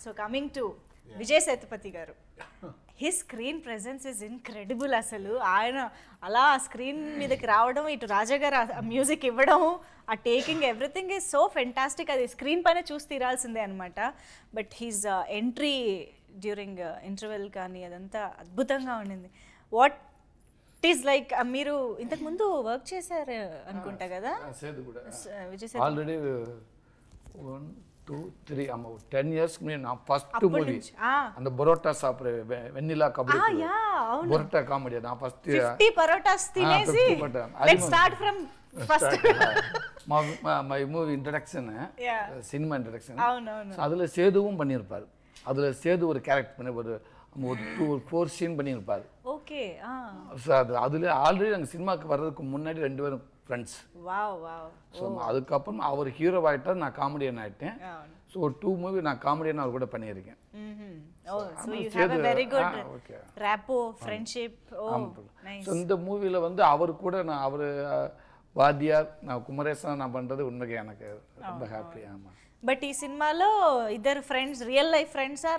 So coming to Vijay Sethupathi garu his screen presence is incredible అసలు ఆయన అలా స్క్రీన్ మీదకి రావడం ఇటు రాజా గారు మ్యూజిక్ ఇవ్వడం ఆ taking everything is so fantastic అది స్క్రీన్ పైన చూసి తీరాల్సిందే అనమాట but his entry during interval కానీ అదంతా అద్భుతంగా ఉండింది వాట్ ఈస్ లైక్ మీరు ఇంతకు ముందు వర్క్ చేశారు అనుకుంటా కదా சேது கூட స- Vijay Sethu already one two three ஆமாம் டென் இயர்ஸ்க்கு முன்னாடி நான் ஃபஸ்ட்டு అప్పటి மூவி నుంచి ఆ, அந்த பரோட்டா சாப்பிட்ற வெ- வெண்ணிலா கபடி ఆ, యా అవును பரோட்டா காமெடி நான் ஃபஸ்ட்டு ఫిఫ్టీ పరోటాస్ తినేసి 50 పరోటా. అది లెట్ మన- start from first my movie introduction Yeah. Cinema introduction అవునవును ஸோ அதில் சேதுவும் பண்ணியிருப்பார் அதில் சேது ஒரு கேரக்டர் பண்ணி ஒரு ஒரு டூ ஃபோர் சீன் பண்ணியிருப்பார் ఓకే ஸோ அது அதில் ஆல்ரெடி நாங்கள் சினிமாவுக்கு வர்றதுக்கு முன்னாடி ரெண்டு பேரும் ஃப்ரெண்ட்ஸ் వావ్ వావ్ ஸோ அதுக்கப்புறம் அவர் ஹீரோ ஆகிட்டார் நான் காமெடியன் ஆகிட்டேன் అవును ஸோ ஒரு டூ மூவி நான் காமெடியன் அவர் கூட பண்ணியிருக்கேன் oh so you have Sethu- a very good ah, okay. Rapport friendship oh nice so இந்த மூவியில் வந்து அவர் கூட நான் அவர் வாத்தியார் நான் குமரேசன் நான் பண்ணுறது உண்மைக்கு எனக்கு ரொம்ப ஹாப்பி ஆமாம் బట్ ఈ సినిమాలో ఇద్దరు friends real life friends or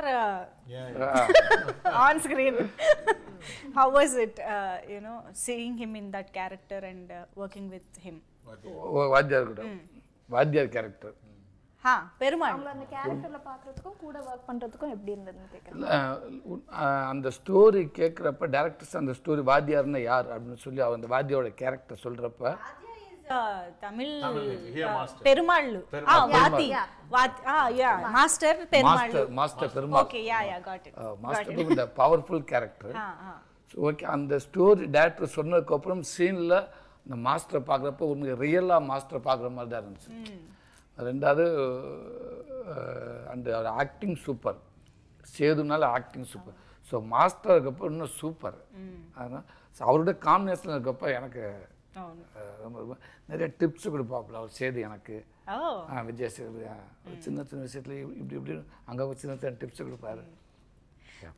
on screen how was it you know seeing him in that character and working with him வாத்தியார் கூட வாத்தியார் கேரக்டர் హా పెరుమాళ్ அவங்கள அந்த கேரக்டர்ல பாக்குறதுக்கும் கூட ஒர்க் பண்றதுக்கும் எப்படி இருந்ததுன்னு கேக்குறேன் அந்த ஸ்டோரி கேட்குறப்ப டேரக்டர்ஸ் அந்த ஸ்டோரி வாத்தியார்னா யார் அப்படின்னு சொல்லி அவர் அந்த வாத்தியாரோட கேரக்டர் சொல்கிறப்ப Tamil here master. Perumallu Vaathi Vaathi yeah master Perumallu master master Perumal okay yeah yeah got it master இந்த பவர்ஃபுல் கேரக்டர் ஸோ ஓகே அந்த ஸ்டோரி டேரக்டர் சொன்னதுக்கப்புறம் சீனில் இந்த மாஸ்டரை பார்க்குறப்ப உண்மைக்கு ரியலாக மாஸ்டரை பார்க்குற மாதிரி தான் இருந்துச்சு ரெண்டாவது அந்த ஆக்டிங் சூப்பர் சேதுனால ஆக்டிங் சூப்பர் ஸோ மாஸ்டர் இருக்கப்போ இன்னும் சூப்பர் அதனால் ஸோ அவரோட காம்பினேஷன் இருக்கப்போ எனக்கு అవును அஹ், ரொம்ப ரொம்ப நிறைய டிப்ஸ் கொடுப்பாப்புல அவர் சேது எனக்கு ఓ ஆ, விஜய் சேது ஆ, சின்ன சின்ன விஷயத்துல இப்படி இப்படி அங்கே சின்ன சின்ன டிப்ஸ் கொடுப்பாரு